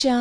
చా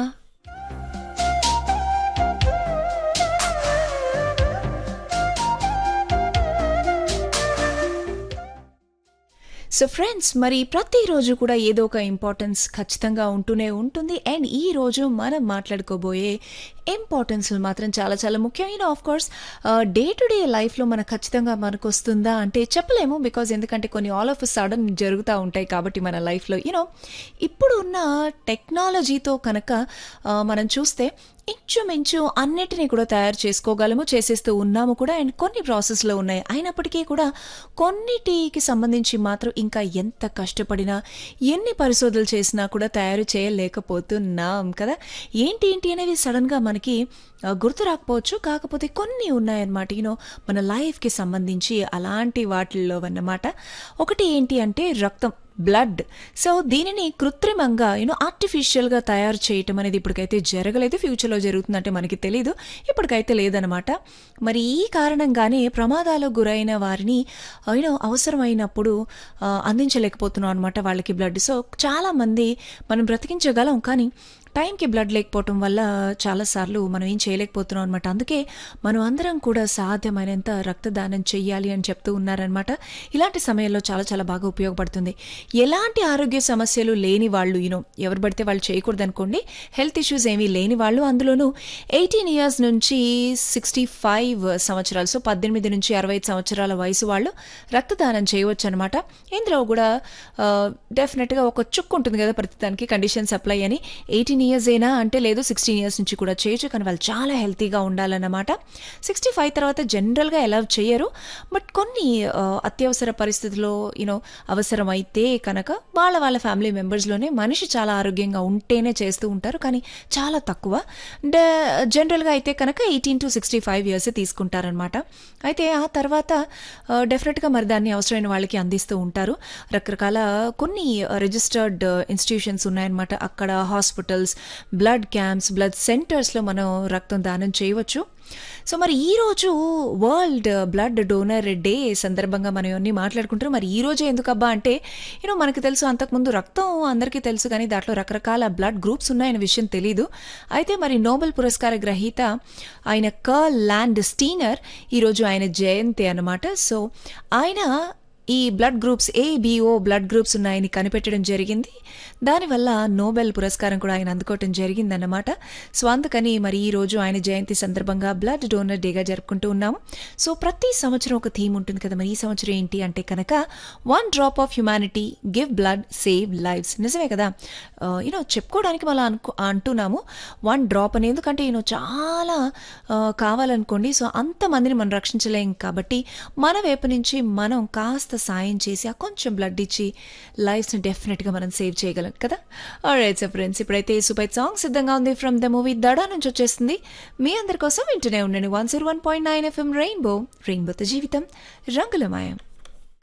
so friends మరి ప్రతిరోజు కూడా ఏదో ఒక ఇంపార్టెన్స్ ఖచ్చితంగా ఉంటూనే ఉంటుంది అండ్ ఈ రోజు మనం మాట్లాడుకోబోయే ఇంపార్టెన్స్ మాత్రం చాలా చాలా ముఖ్యమైన of course day to day లైఫ్లో మనకు ఖచ్చితంగా మనకు వస్తుందా అంటే చెప్పలేము బికాజ్ ఎందుకంటే కొన్ని ఆల్ ఆఫ్ సడన్ జరుగుతూ ఉంటాయి కాబట్టి మన లైఫ్లో యూనో ఇప్పుడు ఉన్న టెక్నాలజీతో కనుక ఆ, మనం చూస్తే ఇంచుమించు అన్నిటినీ కూడా తయారు చేసుకోగలము చేసేస్తూ ఉన్నాము కూడా అండ్ కొన్ని ప్రాసెస్లో ఉన్నాయి అయినప్పటికీ కూడా కొన్నిటికి సంబంధించి మాత్రం ఇంకా ఎంత కష్టపడినా ఎన్ని పరిశోధనలు చేసినా కూడా తయారు చేయలేకపోతున్నాం కదా ఏంటి ఏంటి అనేవి సడన్గా మనకి ఆ, గుర్తు రాకపోవచ్చు కాకపోతే కొన్ని ఉన్నాయన్నమాట యూనో మన లైఫ్కి సంబంధించి అలాంటి వాటిల్లో అన్నమాట ఒకటి ఏంటి అంటే రక్తం బ్లడ్ సో దీనిని కృత్రిమంగా యూనో ఆర్టిఫిషియల్గా తయారు చేయటం అనేది ఇప్పటికైతే జరగలేదు ఫ్యూచర్లో జరుగుతుందంటే మనకి తెలీదు ఇప్పటికైతే లేదనమాట మరి ఈ కారణంగానే ప్రమాదాలకు గురైన వారిని యూనో అవసరమైనప్పుడు ఆ, అందించలేకపోతున్నాం అనమాట వాళ్ళకి బ్లడ్ సో చాలామంది మనం బ్రతికించగలం కానీ టైంకి బ్లడ్ లేకపోవటం వల్ల చాలాసార్లు మనం ఏం చేయలేకపోతున్నాం అనమాట అందుకే మనం అందరం కూడా సాధ్యమైనంత రక్తదానం చెయ్యాలి అని చెప్తూ ఉన్నారనమాట ఇలాంటి సమయంలో చాలా చాలా బాగా ఉపయోగపడుతుంది ఎలాంటి ఆరోగ్య సమస్యలు లేని వాళ్ళు యూనో ఎవరు పడితే వాళ్ళు చేయకూడదు అనుకోండి హెల్త్ ఇష్యూస్ ఏమీ లేని వాళ్ళు అందులోనూ ఎయిటీన్ ఇయర్స్ నుంచి సిక్స్టీ ఫైవ్ సంవత్సరాలు సో పద్దెనిమిది నుంచి అరవై ఐదు సంవత్సరాల వయసు వాళ్ళు రక్తదానం చేయవచ్చు అనమాట ఇందులో కూడా డెఫినెట్గా ఒక చుక్కు ఉంటుంది కదా ప్రతిదానికి కండిషన్స్ అప్లై అని ఎయిటీన్ ఇయర్స్ అయినా అంటే లేదు సిక్స్టీన్ ఇయర్స్ నుంచి కూడా చేయొచ్చు కానీ వాళ్ళు చాలా హెల్తీగా ఉండాలన్నమాట సిక్స్టీ ఫైవ్ తర్వాత జనరల్గా ఎలా చేయరు బట్ కొన్ని ఆ, అత్యవసర పరిస్థితుల్లో యూనో అవసరమైతే కనుక వాళ్ళ వాళ్ళ ఫ్యామిలీ మెంబర్స్లోనే మనిషి చాలా ఆరోగ్యంగా ఉంటేనే చేస్తూ ఉంటారు కానీ చాలా తక్కువ డ- జనరల్గా అయితే కనుక eighteen to sixty five years తీసుకుంటారనమాట అయితే ఆ తర్వాత ఆ, డెఫినెట్గా మరి దాన్ని అవసరమైన వాళ్ళకి అందిస్తూ ఉంటారు రకరకాల కొన్ని రిజిస్టర్డ్ ఇన్స్టిట్యూషన్స్ ఉన్నాయన్నమాట అక్కడ హాస్పిటల్స్ బ్లడ్ క్యాంప్స్ బ్లడ్ సెంటర్స్లో మనం రక్తం దానం చేయవచ్చు సో మరి ఈ రోజు వరల్డ్ బ్లడ్ డోనర్ డే సందర్భంగా మనం ఇవన్నీ మాట్లాడుకుంటారు మరి ఈ రోజే ఎందుకబ్బా అంటే యూనో మనకు తెలుసు అంతకుముందు రక్తం అందరికీ తెలుసు కానీ దాంట్లో రకరకాల బ్లడ్ గ్రూప్స్ ఉన్నాయన్న విషయం తెలీదు అయితే మరి నోబెల్ పురస్కార గ్రహీత ఆయన కర్ల్ ల్యాండ్ స్టీనర్ ఈరోజు ఆయన జయంతి అన్నమాట సో ఆయన ఈ blood groups ABO blood groups ఉన్నాయని కనిపెట్టడం జరిగింది దానివల్ల నోబెల్ పురస్కారం కూడా ఆయన అందుకోవటం జరిగిందన్నమాట సో అందుకని మరి ఈ రోజు ఆయన జయంతి సందర్భంగా బ్లడ్ డోనర్ డేగా జరుపుకుంటూ ఉన్నాము సో ప్రతి సంవత్సరం ఒక థీమ్ ఉంటుంది కదా మరి ఈ సంవత్సరం ఏంటి అంటే కనుక one drop of humanity give blood save lives నిజమే కదా యూనో చెప్పుకోవడానికి మళ్ళీ అనుకో అంటున్నాము వన్ డ్రాప్ అని ఎందుకంటే యూనో చాలా ఆ, కావాలనుకోండి సో అంతమందిని మనం రక్షించలేం కాబట్టి మన వైపు నుంచి మనం కాస్త సాయం చేసి ఆ కొంచెం బ్లడ్ ఇచ్చి లైఫ్స్ని డెఫినెట్గా మనం సేవ్ చేయగలం కదా రైట్ సార్ ఫ్రెండ్స్ ఇప్పుడైతే సూపర్ సాంగ్ సిద్ధంగా ఉంది ఫ్రమ్ ద మూవీ దడా నుంచి వచ్చేస్తుంది మీ అందరి కోసం వింటూనే ఉండండి one zero one point nine FM rainbow రెయిన్బోతో జీవితం రంగులమాయం